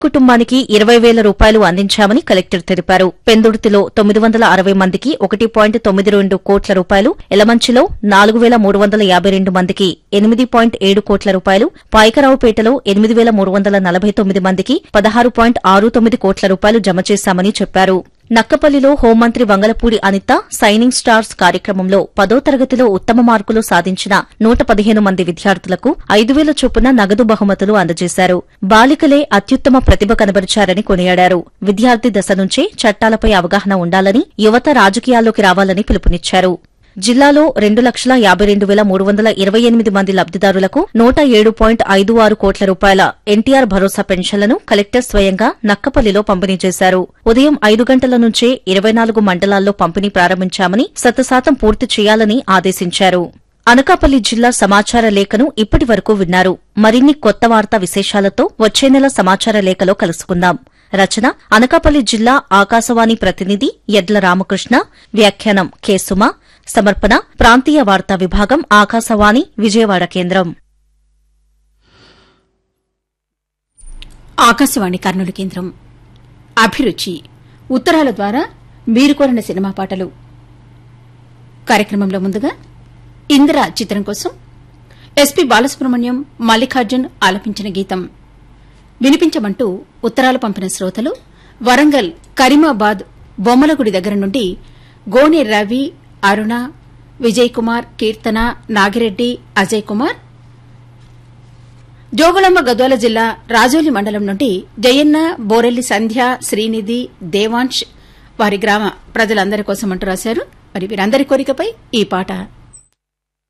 కుటుంబానికి ఇరవై వేల రూపాయలు అందించామని కలెక్టర్ తెలిపారు పెందుర్తిలో తొమ్మిది వందల అరవై మందికి ఒకటి పాయింట్ తొమ్మిది రెండు కోట్ల రూపాయలు ఎలమంచిలో నాలుగు వేల మూడు వందల యాబై రెండు మందికి ఎనిమిది పాయింట్ ఏడు కోట్ల రూపాయలు పాయకరావుపేటలో ఎనిమిది వేల మూడు వందల నలభై తొమ్మిది మందికి పదహారు పాయింట్ ఆరు తొమ్మిది కోట్ల రూపాయలు జమ చేశామని చెప్పారు నక్కపల్లిలో హోంమంత్రి వంగలపూడి అనిత సైనింగ్ స్టార్స్ కార్యక్రమంలో పదో తరగతిలో ఉత్తమ మార్కులు సాధించిన నూట పదిహేను మంది విద్యార్థులకు ఐదు వేల చొప్పున నగదు బహుమతులు అందజేశారు బాలికలే అత్యుత్తమ ప్రతిభ కనబరిచారని కొనియాడారు విద్యార్థి దశ నుంచే చట్టాలపై అవగాహన ఉండాలని యువత రాజకీయాల్లోకి రావాలని పిలుపునిచ్చారు జిల్లాలో రెండు లక్షల యాబై రెండు వేల మూడు వందల ఇరవై ఎనిమిది మంది లబ్దిదారులకు నూట ఏడు పాయింట్ ఐదు ఆరు కోట్ల రూపాయల ఎన్టీఆర్ భరోసా పెన్షన్లను కలెక్టర్ స్వయంగా నక్కపల్లిలో పంపిణీ చేశారు ఉదయం ఐదు గంటల నుంచే ఇరవై నాలుగు మండలాల్లో పంపిణీ ప్రారంభించామని శతశాతం పూర్తి చేయాలని ఆదేశించారు అనకాపల్లి జిల్లా సమాచార లేఖను ఇప్పటి వరకు విన్నారు మరిన్ని కొత్త వార్తా విశేషాలతో వచ్చే నెల సమాచార లేఖలో కలుసుకుందాం రచన అనకాపల్లి జిల్లా ఆకాశవాణి ప్రతినిధి యడ్ల రామకృష్ణ వ్యాఖ్యానం కె సుమ సమర్పణ ప్రాంతీయ వార్తా విభాగం ఆకాశవాణి విజయవాడ కేంద్రం ఆకాశవాణి కర్నూలు కేంద్రం అభిరుచి ఉత్తరాల ద్వారా మీరు కోరిన సినిమా పాటలు కార్యక్రమంలో ముందుగా ఇందిర చిత్రం కోసం ఎస్పీ బాలసుబ్రహ్మణ్యం మల్లికార్జున్ ఆలపించిన గీతం వినిపించమంటూ ఉత్తరాలు పంపిన శ్రోతలు వరంగల్ కరీమాబాద్ బొమ్మలగుడి దగ్గర నుండి గోనె రవి అరుణ విజయ్ కుమార్ కీర్తన నాగిరెడ్డి అజయ్ కుమార్ జోగుళమ్మ గద్వాల జిల్లా రాజోలి మండలం నుండి జయన్న బోరెల్లి సంధ్య శ్రీనిధి దేవాంశ్ వారి గ్రామ ప్రజలందరి కోసం అంటూ రాశారు మరి వీరందరి కోరికపై ఈ పాట